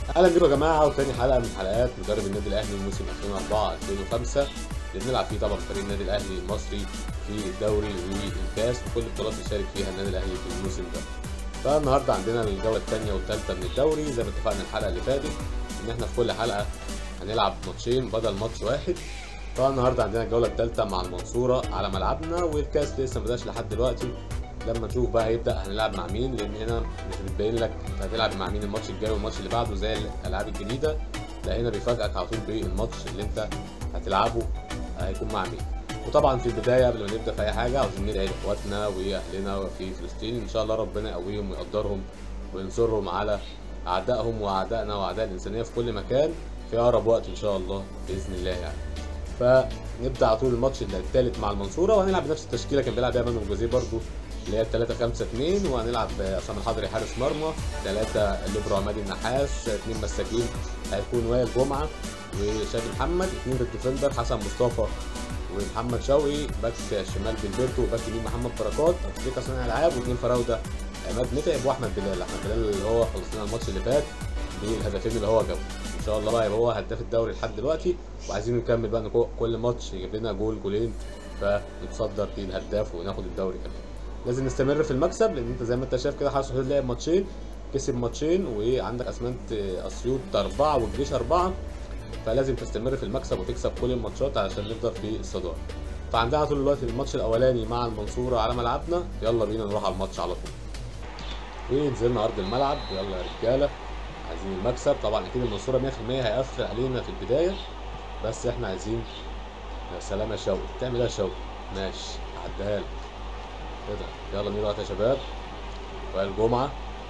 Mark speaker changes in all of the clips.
Speaker 1: اهلا بيكم يا جماعه وتاني حلقه من حلقات مدرب النادي الاهلي موسم 2004 2005 اللي بنلعب فيه طبعا فريق النادي الاهلي المصري في الدوري والكاس وكل البطولات اللي شارك فيها النادي الاهلي في الموسم ده. فالنهارده عندنا الجوله الثانيه والثالثه من الدوري زي ما اتفقنا الحلقه اللي فاتت ان احنا في كل حلقه هنلعب ماتشين بدل ماتش واحد. فالنهارده عندنا الجوله الثالثه مع المنصوره على ملعبنا والكاس لسه ما بداش لحد دلوقتي لما نشوف بقى هيبدا هنلعب مع مين لان هنا مش بتبين لك انت هتلعب مع مين الماتش الجاي والماتش اللي بعده زي الالعاب الجديده لا هنا بيفاجئك على طول بالماتش اللي انت هتلعبه هيكون مع مين وطبعا في البدايه قبل ما نبدا في اي حاجه عاوزين ندعي لاخواتنا واهلنا في فلسطين ان شاء الله ربنا يقويهم ويقدرهم وينصرهم على اعدائهم واعدائنا واعداء الانسانيه في كل مكان في اقرب وقت ان شاء الله باذن الله يعني فنبدا على طول الماتش الثالث مع المنصوره وهنلعب بنفس التشكيله كان بيلعب بيها مانو الجوزيه برضو اللي هي 3 5 2 وهنلعب عصام الحضري حارس مرمى 3 ليبرو عماد النحاس اثنين مساكين هيكون وائل جمعه وشادي محمد اثنين ريد ديفندر حسن مصطفى ومحمد شوقي باك شمال بالبرتو وباك يمين محمد بركات افريقيا صانع العاب واثنين فراوده عماد متعب واحمد بلال احمد بلال اللي هو خلص لنا الماتش اللي فات بالهدفين اللي هو جابه ان شاء الله بقى يبقى هو هداف الدوري لحد دلوقتي وعايزين نكمل بقى كل ماتش يجيب لنا جول جولين فنتصدر فيه الهداف وناخد الدوري كمان لازم نستمر في المكسب لان انت زي ما انت شايف كده حرس الحدود لعب ماتشين كسب ماتشين وعندك اسمنت اسيوط اربعه والجيش اربعه فلازم تستمر في المكسب وتكسب كل الماتشات علشان نفضل في الصداره فعندنا طول الوقت الماتش الاولاني مع المنصوره على ملعبنا يلا بينا نروح على الماتش على طول ونزلنا ارض الملعب يلا يا رجاله عايزين المكسب طبعا اكيد المنصوره 100% هيقفل علينا في البدايه بس احنا عايزين يا سلام يا شوقي تعمل ايه يا شوقي ماشي هعديها لك كده يلا نيجي يا شباب وائل جمعة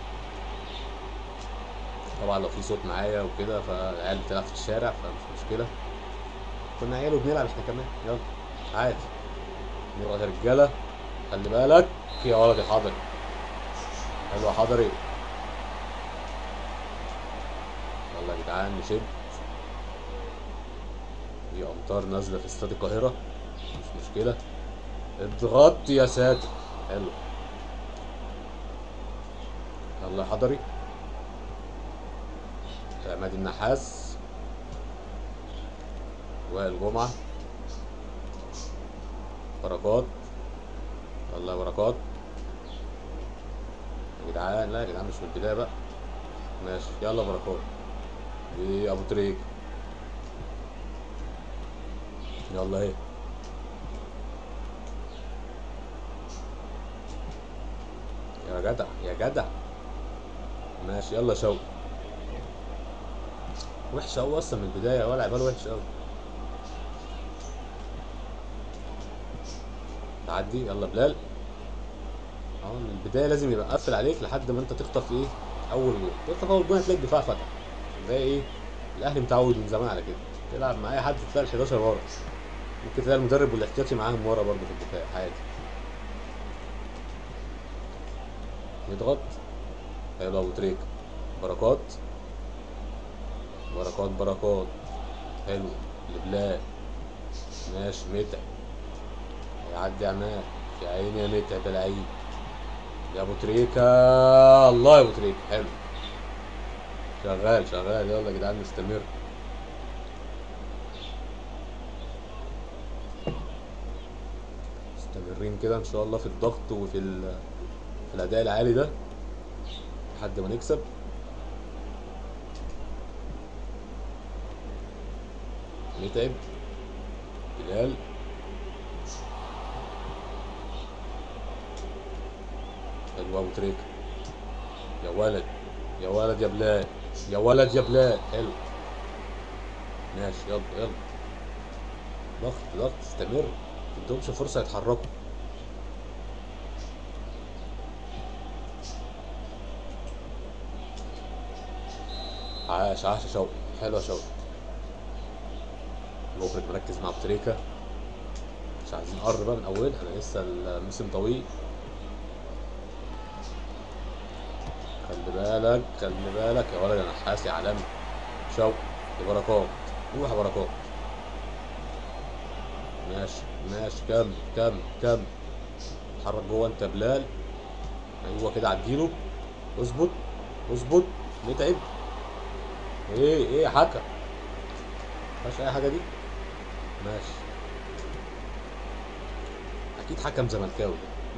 Speaker 1: طبعا لو في صوت معايا وكده فالعيال بتلعب في الشارع فمش مشكلة كنا عيال وبنلعب احنا كمان يلا عادي نضغط يا رجالة خلي بالك يا ولد يا حضري حلو يا حضري يلا يا جدعان نشد في امطار نازلة في استاد القاهرة مش مشكلة اضغط يا ساتر حلو يلا يا حضري عماد النحاس وائل جمعة بركات يلا يا بركات يا جدعان لا يا جدعان مش من البداية بقى ماشي يلا بركات ابو تريك يلا اهي يا جدع يا جدع ماشي يلا شوقي وحش قوي اصلا من البدايه ولا عبال وحش قوي تعدي يلا بلال اه من البدايه لازم يبقى قافل عليك لحد ما انت تخطف ايه اول جول تخطف اول جول هتلاقي الدفاع فتح زي ايه الاهلي متعود من زمان على كده تلعب مع اي حد تلاقي ال 11 ورا ممكن تلاقي المدرب والاحتياطي معاهم ورا برضه في الدفاع عادي يضغط حلو ابو تريك بركات بركات بركات حلو لبلاد ماشي متعب هيعدي عماد يا عيني يا متعب يا لعيب يا ابو تريكة الله يا ابو تريكة حلو شغال شغال يلا يا جدعان نستمر مستمرين كده ان شاء الله في الضغط وفي في الاداء العالي ده لحد ما نكسب نتعب بلال حلو ابو تريك يا ولد يا ولد يا بلال يا ولد يا بلال حلو ماشي يلا يلا ضغط ضغط استمر متدهمش فرصه يتحركوا عاش عاش يا شوقي حلو يا شوقي المخرج مركز مع بتريكا مش عايزين نقر بقى من اولها انا لسه الموسم طويل خلي بالك خلي بالك يا ولد يا نحاس يا عالمي شوقي يا بركات روح يا بركات ماشي ماشي كمل كمل كمل اتحرك جوه انت بلال ايوه كده عديله اظبط اظبط متعب ايه ايه يا حكم مفيهاش اي حاجه دي ماشي اكيد حكم زملكاوي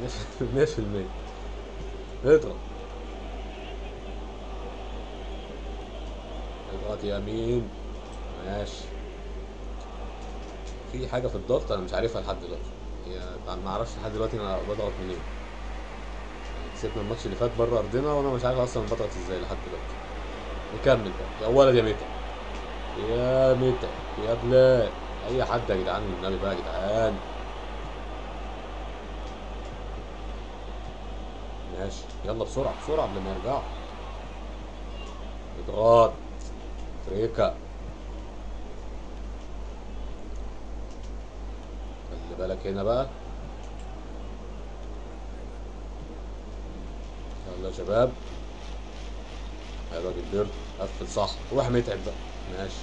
Speaker 1: 100% اضرب اضغط يمين ماشي في حاجه في الضغط انا مش عارفها لحد دلوقتي هي ما اعرفش لحد دلوقتي انا بضغط منين يعني كسبنا الماتش اللي فات بره ارضنا وانا مش عارف اصلا بضغط ازاي لحد دلوقتي نكمل بقى يا ولد يا متى يا متى يا بلاد اي حد يا جدعان والنبي بقى يا جدعان ماشي يلا بسرعة بسرعة قبل ما يرجعوا اضغط فريكا خلي بالك هنا بقى يلا يا شباب حلوة جدا قفل صح روح متعب بقى ماشي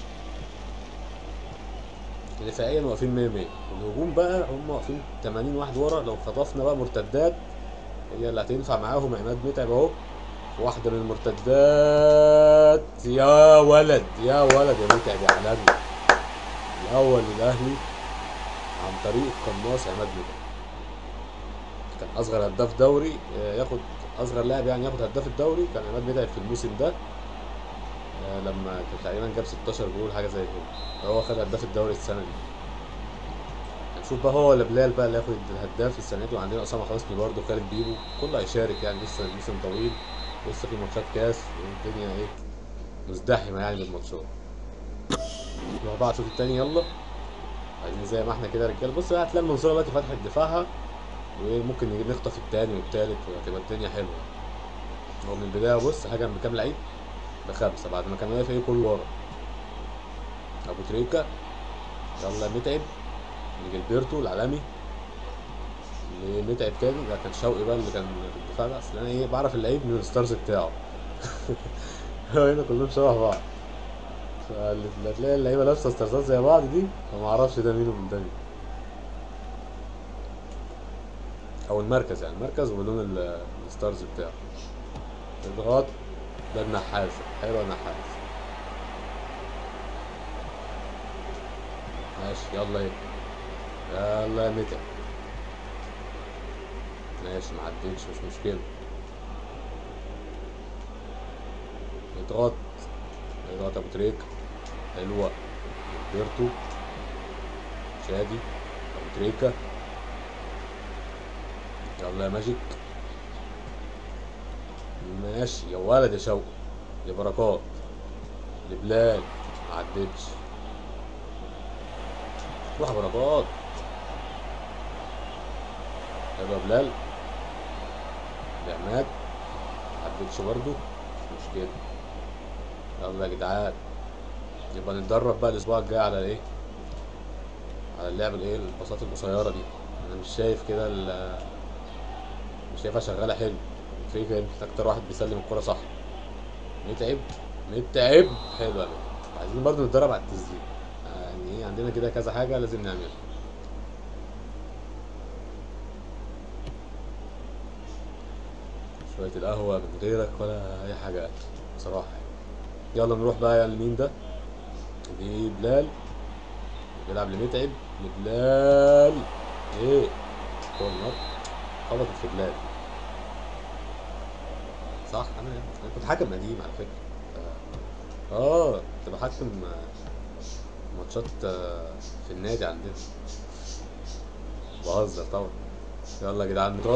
Speaker 1: دفاعيا واقفين 100 100 الهجوم بقى هم واقفين 80 واحد ورا لو خطفنا بقى مرتدات هي اللي هتنفع معاهم عماد متعب اهو واحدة من المرتدات يا ولد يا ولد يا متعب يا عالمي الأول للأهلي عن طريق قناص عماد متعب كان أصغر هداف دوري آه، ياخد أصغر لاعب يعني ياخد هداف الدوري كان عماد متعب في الموسم ده آه، لما كان تقريبا جاب 16 جول حاجة زي كده هو خد هداف الدوري السنة دي هنشوف بقى هو ولا بلال بقى اللي ياخد الهداف السنه دي وعندنا اسامه حسني برضه خالد بيبو كله هيشارك يعني لسه الموسم طويل لسه في ماتشات كاس والدنيا ايه مزدحمه يعني بالماتشات نروح بقى الشوط التاني يلا عايزين زي ما احنا كده يا رجاله بص بقى هتلاقي المنصوره دلوقتي فتحت دفاعها وممكن نجي نخطف التاني والتالت وهتبقى الدنيا حلوه هو من البدايه بص هجم بكام لعيب بخمسه بعد ما كان واقف ايه كله ورا ابو تريكه يلا متعب لجilberto العالمي لمتعب تاني ده كان شوقي بقى اللي كان في الدفاع ده اصل انا ايه بعرف اللعيب من الستارز بتاعه هو هنا كلهم شبه بعض فاللي هتلاقي اللعيبه لابسه ستارزات زي بعض دي فما اعرفش ده مين ومن ده مين او المركز يعني المركز وبلون ال- الستارز بتاعه اضغط ده النحاس حلوه النحاس ماشي يلا ايه يلا يا متعب ماشي معديتش مش مشكلة اضغط اضغط ابو تريك حلوة بيرتو شادي ابو تريكة يلا يا ماجيك ماشي يا ولد يا شوقي يا بركات لبلال معدتش روح يا بركات حلو يا بلال لعماد عدتش برضو مش مشكلة يلا يا جدعان يبقى نتدرب بقى الاسبوع الجاي على ايه على اللعب الايه الباصات القصيرة دي انا مش شايف كده ال- مش شايفها شغالة حلو فريكا يمكن اكتر واحد بيسلم الكرة صح متعب متعب حلو يا متعب عايزين برضو نتدرب على التسديد يعني ايه عندنا كده كذا حاجة لازم نعملها شوية القهوة من غيرك ولا أي حاجة بصراحة يلا نروح بقى يا لمين ده دي بلال بيلعب لمتعب لبلال ايه كورنر خبطت في بلال صح انا انا كنت حكم قديم على فكرة اه كنت بحكم ماتشات آه، في النادي عندنا بهزر طبعا يلا يا جدعان نضغط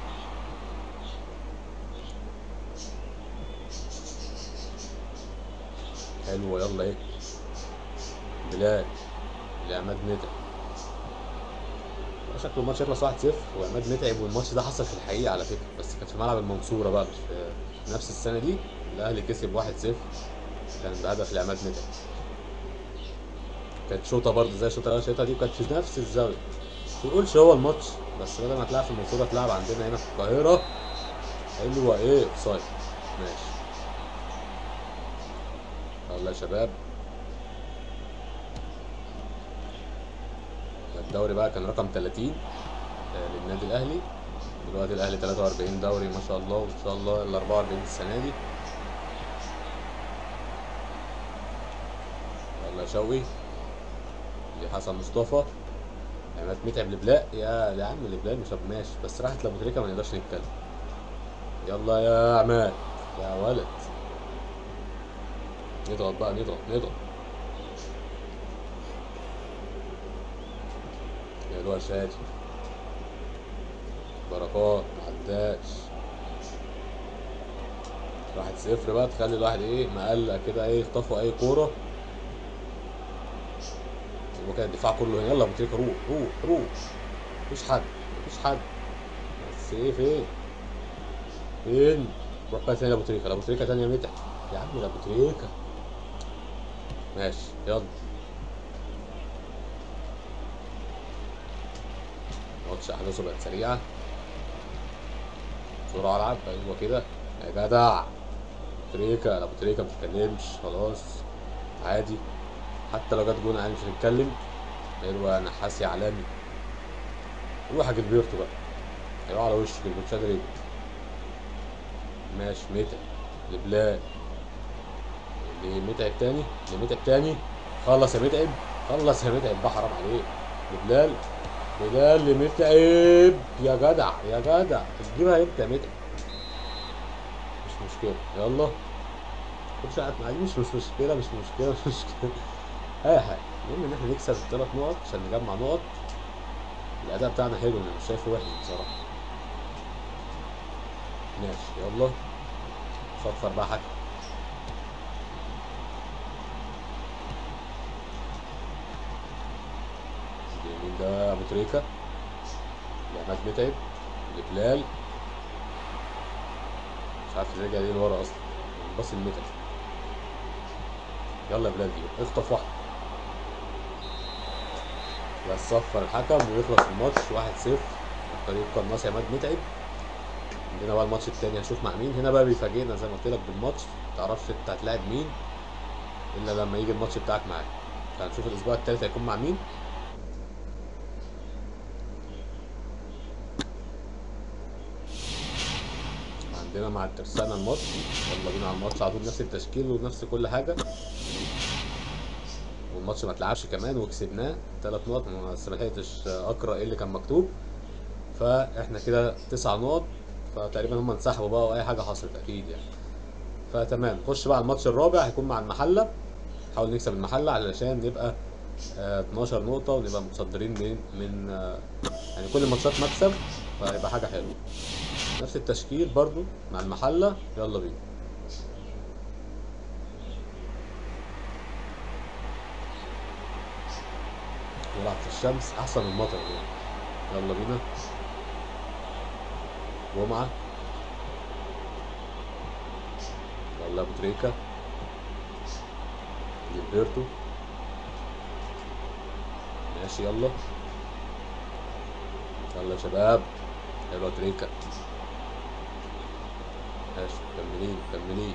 Speaker 1: حلوة يلا ايه بلال لعماد متعب شكله الماتش يخلص 1-0 وعماد متعب والماتش ده حصل في الحقيقة على فكرة بس كان في ملعب المنصورة بقى مش في نفس السنة دي الأهلي كسب 1-0 كان بهدف لعماد متعب كانت شوطة برضه زي الشوطة اللي أنا شايطها دي وكانت في نفس الزاوية ما تقولش هو الماتش بس بدل ما تلعب في المنصورة تلعب عندنا هنا في القاهرة حلوة ايه اوفسايد ماشي يلا يا شباب الدوري بقى كان رقم 30 آه، للنادي الاهلي دلوقتي الاهلي 43 دوري ما شاء الله وان شاء الله ال 44 السنه دي يلا يا شوقي لحسن مصطفى عماد متعب لبلاء يا يا عم لبلاء مش ماشي بس راحت لابو تريكه ما نقدرش نتكلم يلا يا عماد يا ولد نضغط بقى نضغط نضغط يا لو شادي بركات معداش واحد صفر بقى تخلي الواحد ايه مقلق كده ايه يخطفوا اي كوره يبقى كده الدفاع كله هنا يلا ابو تريكه روح روح روح مفيش حد مفيش حد بس ايه فين فين روح بقى تاني لابو تريكه لابو تريكه تاني يا متع يا عم لابو تريكه ماشي يلا ماتش احداثه بقت سريعه بسرعه العب ايوه كده يا جدع تريكه ابو تريكه ما بتتكلمش خلاص عادي حتى لو جت جون عادي مش هنتكلم حلوه نحاسي عالمي روح يا جilberto بقى هيقع على وشه كده مش قادر يجري ماشي متعب لبلاد لمتعب تاني لمتعب تاني خلص يا متعب خلص يا متعب بقى حرام عليك لبلال بلال لمتعب يا جدع يا جدع تجيبها امتى يا متعب مش مشكلة يلا خد شقة معايا مش مش مشكلة مش مشكلة مش مشكلة أي حاجة المهم إن إحنا نكسب الثلاث نقط عشان نجمع نقط الأداء بتاعنا حلو أنا مش شايفه وحش بصراحة ماشي يلا صفر بقى حكم مين ده أبو تريكة لعماد متعب لبلال مش عارف رجع ليه لورا اصلا باص المتعب يلا يا بلال دي اخطف واحد بس صفر الحكم ويخلص الماتش 1-0 طريق قناص عماد متعب عندنا بقى الماتش التاني هنشوف مع مين هنا بقى بيفاجئنا زي ما قلت لك بالماتش متعرفش انت هتلاعب مين الا لما يجي الماتش بتاعك معاك فهنشوف الاسبوع التالت هيكون مع مين عندنا مع الترسانة الماتش يلا بينا على الماتش على طول نفس التشكيل ونفس كل حاجة والماتش ما اتلعبش كمان وكسبناه ثلاث نقط بس ما لحقتش اقرا ايه اللي كان مكتوب فاحنا كده تسع نقط فتقريبا هم انسحبوا بقى واي حاجه حصلت اكيد يعني فتمام نخش بقى على الماتش الرابع هيكون مع المحله نحاول نكسب المحله علشان نبقى آه 12 نقطه ونبقى متصدرين من من آه يعني كل الماتشات مكسب فهيبقى حاجه حلوه نفس التشكيل برضو مع المحله يلا بينا يلعب في الشمس احسن من المطر يعني يلا بينا جمعة يلا ابو تريكة جilberto ماشي يلا يلا يا شباب حلوة تريكة ماشي مكملين مكملين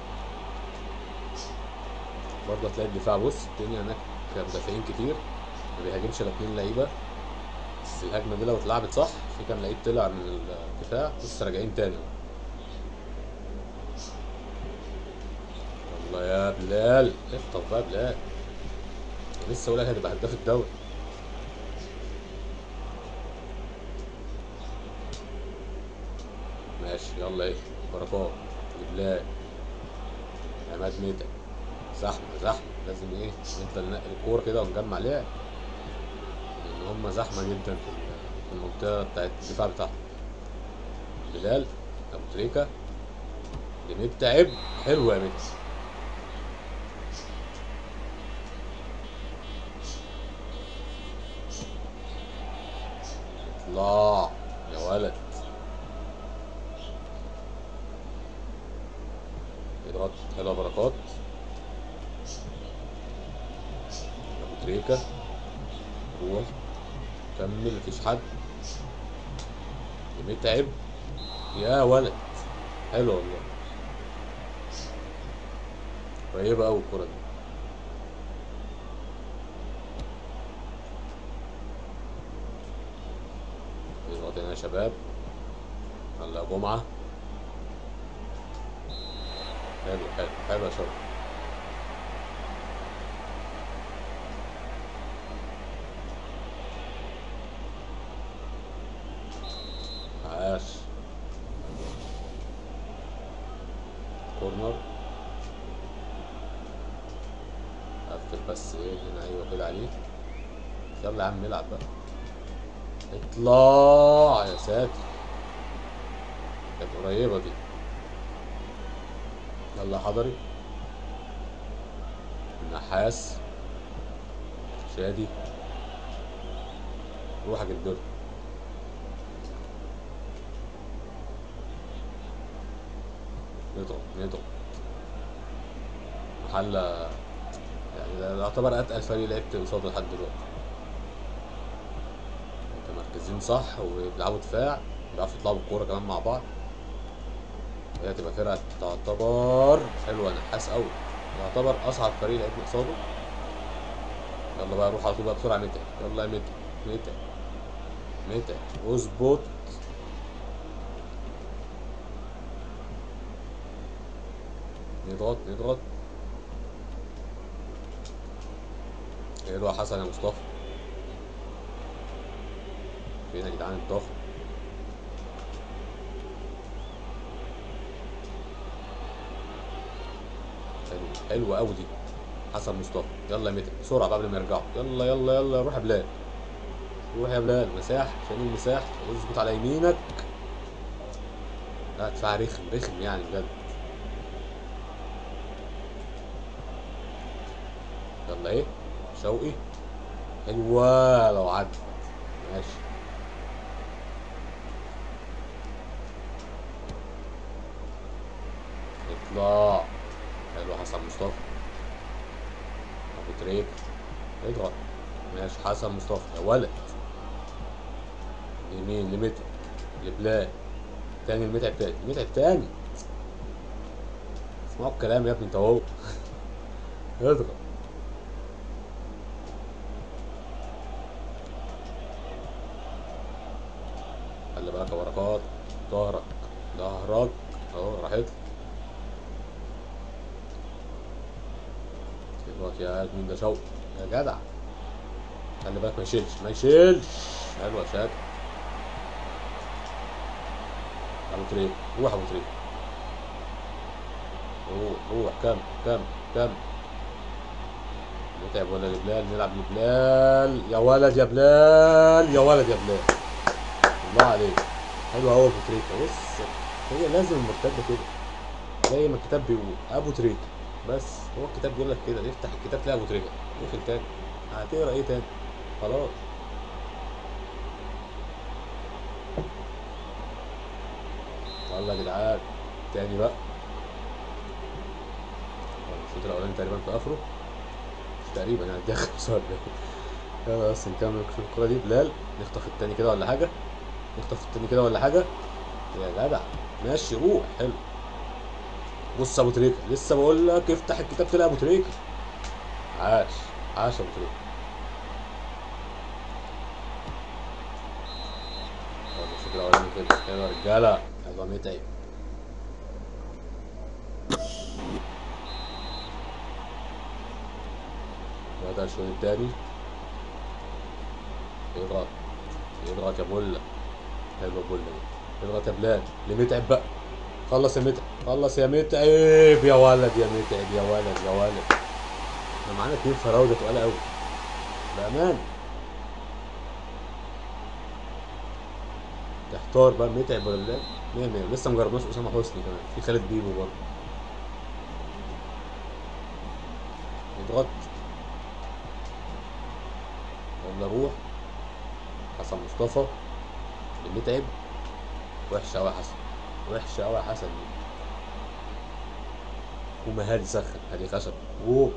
Speaker 1: برضه هتلاقي الدفاع بص الدنيا هناك مدافعين كتير ما بيهاجمش الا اتنين لعيبه بس الهجمه دي لو اتلعبت صح في كام لعيب طلع من الدفاع بص راجعين تاني والله يا بلال اخطف بقى بلال أنا لسه بقول لك هتبقى هداف الدوري ماشي يلا ايه بركات بلال عماد متعب زحمه زحمه لازم ايه نفضل ننقل الكوره كده ونجمع لعب لان هم زحمه جدا في في المنطقه بتاعت الدفاع بتاعهم بلال ابو تريكه لمتعب حلوه يا متعب اطلع يا ولد اضغط حلوه بركات ابو تريكه روح كمل مفيش حد متعب يا ولد حلو والله قريبة أوي الكورة دي اضغط هنا يا شباب يلا يا جمعة حلو حلو حلو يا شباب اقفل بس ايه هنا ايوه كده عليه يلا يا عم نلعب بقى اطلع يا ساتر كانت قريبة دي يلا حضري نحاس شادي روح جدته نضغط نضغط محلة يعني ده يعتبر اتقل فريق لعبت قصاده لحد دلوقتي متمركزين صح وبيلعبوا دفاع بيعرفوا يطلعوا بالكورة كمان مع بعض وهي تبقى فرقة تعتبر حلوة نحاس قوي يعتبر أصعب فريق لعبنا قصاده يلا بقى روح على طول بقى بسرعة متعب يلا يا متعب متعب متعب اظبط نضغط نضغط حلو يا حسن يا مصطفى فين يا جدعان الضغط حلو حلو قوي دي حسن مصطفى يلا يا متعب بسرعه بقى قبل ما يرجعوا يلا يلا يلا روح يا بلال روح يا بلال مساح عشان المساح اظبط على يمينك لا دفاع رخم رخم يعني بجد يلا ايه شوقي حلوة لو عدت ماشي اطلع حلو حسن مصطفى ابو تريك اضغط ماشي حسن مصطفى يا ولد يمين لمتعب لبلاد تاني المتعب تاني المتعب تاني اسمعوا الكلام يا ابني انت اهو اضغط خلي بالك يا بركات ظهرك ظهرك اهو راحت دلوقتي يا مين ده شوقي يا جدع خلي بالك ما يشيلش ما يشيلش حلوه يا شاد ابو تريك روح ابو تريك روح روح كم كم كم نتعب ولا لبلال نلعب لبلال يا ولد يا بلال يا ولد يا بلال الله عليك حلو قوي ابو تريكه بص هي لازم المرتده كده زي ما الكتاب بيقول ابو تريكه بس هو الكتاب بيقول لك كده افتح الكتاب تلاقي ابو تريكه اقفل تاني هتقرا ايه تاني خلاص يلا يا جدعان تاني بقى الشوط الاولاني تقريبا في اخره مش تقريبا يعني دي اخر صار يلا بس نكمل في الكوره دي بلال نخطف التاني كده ولا حاجه نخطف التاني كده ولا حاجه يا جدع ماشي روح حلو بص ابو تريكه لسه بقول لك افتح الكتاب تلاقي ابو تريكه عاش عاش ابو تريكه يلا الشوط الاولاني كده يلا يا رجاله يلا متعب بدأ الشوط التاني اضغط اضغط يا بولا حلوه بولا دي اضغط يا بلال لمتعب بقى خلص يا متعب خلص يا متعب يا ولد يا متعب يا ولد يا ولد احنا معانا اتنين فراوده تقال قوي بامان تحتار بقى متعب ولا بلال مية مية لسه مجربناش اسامه حسني كمان في خالد بيبو برضه اضغط يلا روح حسن مصطفى المتعب وحشة أوي يا حسن وحشة أوي يا حسن دي قوم يا هادي سخن هادي خشب قوم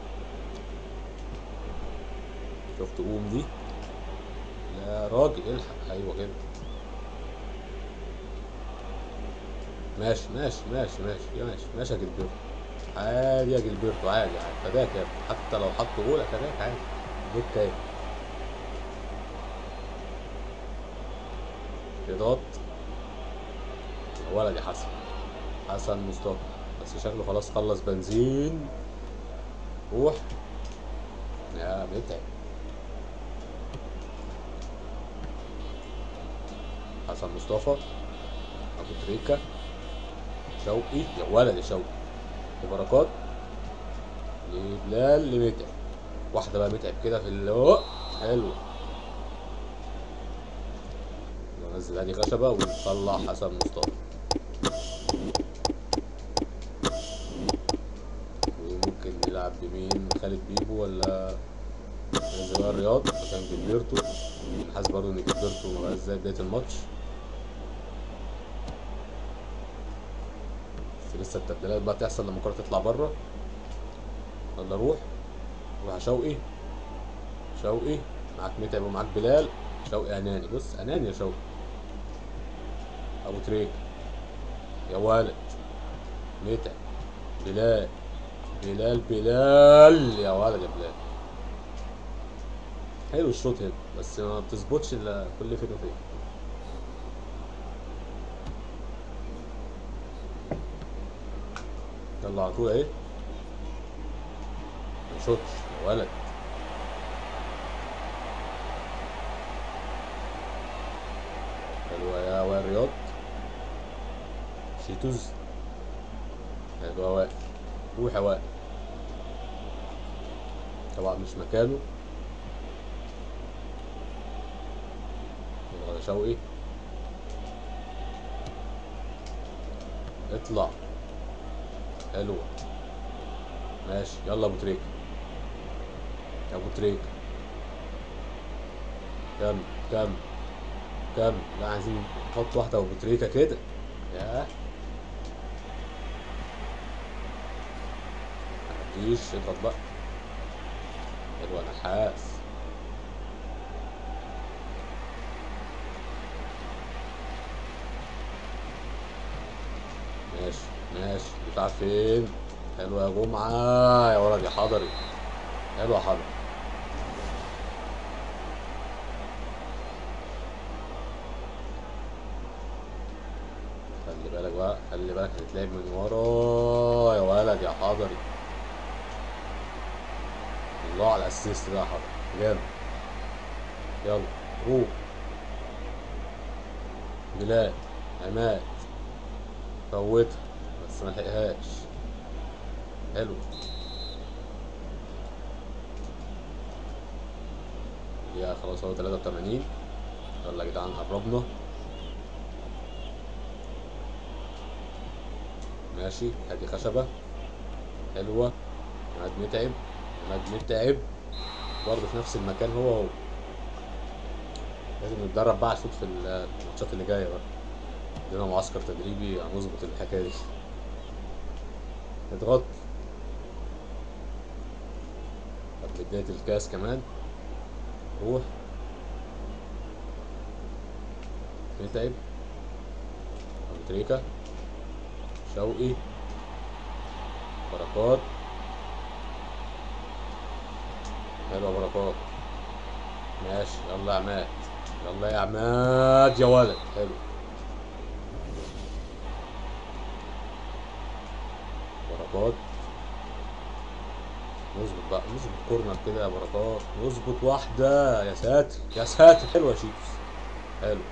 Speaker 1: شفت قوم دي يا راجل الحق أيوة كده ماشي ماشي ماشي ماشي يا ماشي ماشي يا جلبرتو عادي يا جلبرتو عادي عادي فداك يا ابني حتى لو حط جول فداك عادي جيت تاني اضغط ولد يا حسن حسن مصطفى بس شكله خلاص خلص بنزين روح يا متعب حسن مصطفى ابو تريكه شوقي يا ولد يا شوقي لبركات لبلال لمتعب واحده بقى متعب كده في اللي حلو ننزل هذه خشبه ونطلع حسن مصطفى وممكن نلعب بمين خالد بيبو ولا ننزل بقى الرياض مكان جilberto حاسس برضه ان جilberto مبقاش زي بدايه الماتش بس لسه التبديلات بقى تحصل لما الكوره تطلع بره يلا روح روح يا شوقي شوقي معاك متعب ومعاك بلال شوقي اناني بص اناني يا شوقي ابو تريك يا ولد متعب بلال بلال بلال يا ولد يا بلال حلو الشوط هنا بس ما بتظبطش الا كل فين وفين يلا على طول اهي ما شوتش يا ولد حلوة يا وائل رياض شيتوز حلوة يا وائل روح يا وائل طبعا مش مكانه يلا يا شوقي اطلع حلوة ماشي يلا ابو تريك يا ابو تريك كم كم كم لا عايزين نحط واحدة ابو تريكة كده ياه مفيش اضغط بقى حلوة نحاس ماشي ماشي دفاع فين حلوة يا جمعة يا ولد يا حضري حلوة يا حضري خلي بالك بقى خلي بالك هتتلعب من ورا يا ولد يا حضري الله على الاسيست ده يا حضري جامد يلا روح بلال عماد فوتها بس ما لحقهاش حلو يا خلاص هو 83 يلا يا جدعان قربنا ماشي ادي خشبة حلوة عماد متعب عماد متعب برضه في نفس المكان هو هو لازم نتدرب بقى على الشوط في الماتشات اللي جاية بقى عندنا معسكر تدريبي هنظبط الحكاية دي اضغط قبل بداية الكاس كمان روح متعب أبو تريكة شوقي بركات حلوة بركات ماشي يلا يا عماد يلا يا عماد يا ولد حلو بركات نظبط بقى نظبط كورنر كده يا بركات نظبط واحدة يا ساتر يا ساتر حلوة يا شيتوس حلو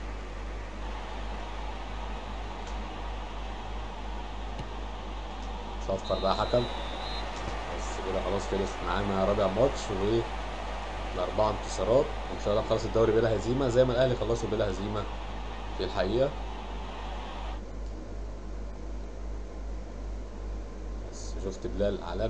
Speaker 1: صفر بقى حكم بس كده خلاص خلص معانا رابع ماتش و الأربعة انتصارات وإن شاء الله نخلص الدوري بلا هزيمة زي ما الأهلي خلصوا بلا هزيمة في الحقيقة بس شفت بلال عالمي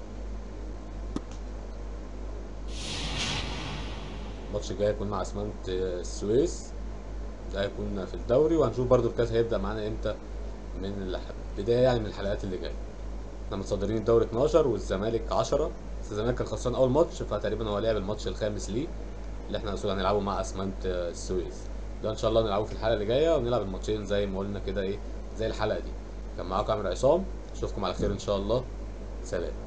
Speaker 1: الماتش الجاي هيكون مع اسمنت السويس ده هيكون في الدوري وهنشوف برضو الكاس هيبدأ معانا امتى من البداية يعني من الحلقات اللي جاية احنا متصدرين الدوري 12 والزمالك 10 بس الزمالك كان خسران اول ماتش فتقريبا هو لعب الماتش الخامس ليه اللي احنا المفروض هنلعبه مع اسمنت السويس ده ان شاء الله نلعبه في الحلقه اللي جايه ونلعب الماتشين زي ما قلنا كده ايه زي الحلقه دي كان معاكم عامر عصام اشوفكم على خير ان شاء الله سلام